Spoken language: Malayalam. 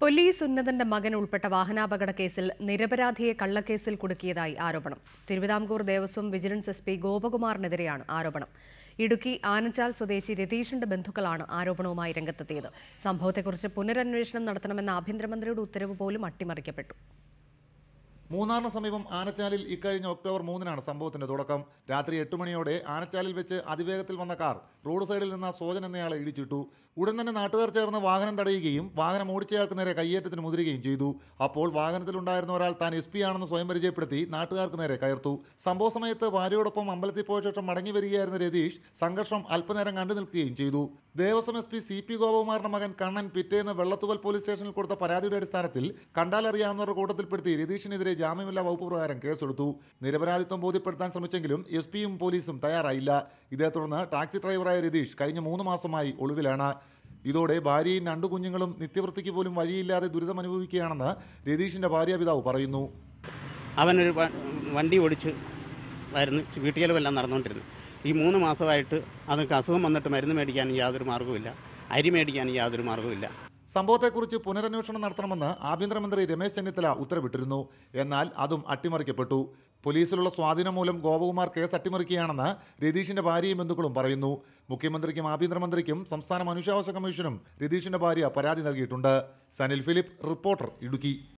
പോലീസ് ഉന്നതന്റെ മകൻ ഉൾപ്പെട്ട വാഹനാപകട കേസിൽ നിരപരാധിയെ കള്ളക്കേസിൽ കുടുക്കിയതായി ആരോപണം Thiruvithamkoor Devaswom vigilance S P ഗോപകുമാറിനെതിരെയാണ് ആരോപണം ഇടുക്കി ആനച്ചാൽ സ്വദേശി രതീഷിന്റെ ബന്ധുക്കളാണ് ആരോപണവുമായി രംഗത്തെത്തിയത് സംഭവത്തെക്കുറിച്ച് പുനരന്വേഷണം നടത്തണമെന്ന ആഭ്യന്തരമന്ത്രിയുടെ ഉത്തരവ് പോലും അട്ടിമറിക്കപ്പെട്ടു മൂന്നാറിന് സമീപം ആനച്ചാലിൽ ഇക്കഴിഞ്ഞ ഒക്ടോബർ മൂന്നിനാണ് സംഭവത്തിന്റെ തുടക്കം രാത്രി എട്ട് മണിയോടെ ആനച്ചാലിൽ വെച്ച് അതിവേഗത്തിൽ വന്ന കാർ റോഡ് സൈഡിൽ നിന്ന് സോജൻ എന്നയാളെ ഇടിച്ചിട്ടു ഉടൻ തന്നെ നാട്ടുകാർ ചേർന്ന് വാഹനം തടയുകയും വാഹനം ഓടിച്ചയാൾക്ക് നേരെ കയ്യേറ്റത്തിന് മുതിരുകയും ചെയ്തു അപ്പോൾ വാഹനത്തിലുണ്ടായിരുന്ന ഒരാൾ താൻ എസ് പി ആണെന്ന് സ്വയം പരിചയപ്പെടുത്തി നാട്ടുകാർക്ക് നേരെ കയർത്തു സംഭവ സമയത്ത് ഭാര്യയോടൊപ്പം അമ്പലത്തിൽ പോയ ശേഷം മടങ്ങി വരികയായിരുന്ന രതീഷ് സംഘർഷം അല്പനേരം കണ്ടു നിൽക്കുകയും ചെയ്തു Devaswom S P C P ഗോപകുമാറിന്റെ മകൻ കണ്ണൻ പിറ്റേന്ന് വെള്ളത്തുവൽ പോലീസ് സ്റ്റേഷനിൽ കൊടുത്ത പരാതിയുടെ അടിസ്ഥാനത്തിൽ കണ്ടാലറിയാവുന്നവരുടെ കൂട്ടത്തിൽപ്പെടുത്തി രതീഷിനെതിരെ ജാമ്യമില്ലാ വകുപ്പ് പ്രകാരം കേസെടുത്തു നിരപരാധിത്വം ബോധ്യപ്പെടുത്താൻ ശ്രമിച്ചെങ്കിലും എസ് പിയും പോലീസും തയ്യാറായില്ല ഇതേ തുടർന്ന് ടാക്സി ഡ്രൈവറായ രതീഷ് കഴിഞ്ഞ മൂന്ന് മാസമായി ഒളിവിലാണ് ഇതോടെ ഭാര്യയും രണ്ടു കുഞ്ഞുങ്ങളും നിത്യവൃത്തിക്ക് പോലും വഴിയില്ലാതെ ദുരിതമനുഭവിക്കുകയാണെന്ന് രതീഷിന്റെ ഭാര്യാപിതാവ് പറയുന്നു അവനൊരു വ- വണ്ടി ഓടിച്ച് വരുന്നു വീട്ടുചെലവെല്ലാം നടന്നുകൊണ്ടിരുന്നു ഈ മൂന്ന് മാസമായിട്ട് അതൊക്കെ അസുഖം വന്നിട്ട് മരുന്ന് മേടിക്കാനും യാതൊരു മാർഗ്ഗവുമില്ല അരി മേടിക്കാനും യാതൊരു മാർഗ്ഗവുമില്ല സംഭവത്തെക്കുറിച്ച് പുനരന്വേഷണം നടത്തണമെന്ന് ആഭ്യന്തരമന്ത്രി രമേശ് ചെന്നിത്തല ഉത്തരവിട്ടിരുന്നു എന്നാൽ അതും അട്ടിമറിക്കപ്പെട്ടു പോലീസിലുള്ള സ്വാധീനം മൂലം ഗോപകുമാർ കേസ് അട്ടിമറിക്കുകയാണെന്ന് രതീഷിന്റെ ഭാര്യയും ബന്ധുക്കളും പറയുന്നു മുഖ്യമന്ത്രിക്കും ആഭ്യന്തരമന്ത്രിക്കും സംസ്ഥാന മനുഷ്യാവകാശ കമ്മീഷനും രതീഷിന്റെ ഭാര്യ പരാതി നൽകിയിട്ടുണ്ട് സനിൽ ഫിലിപ്പ് റിപ്പോർട്ടർ ഇടുക്കി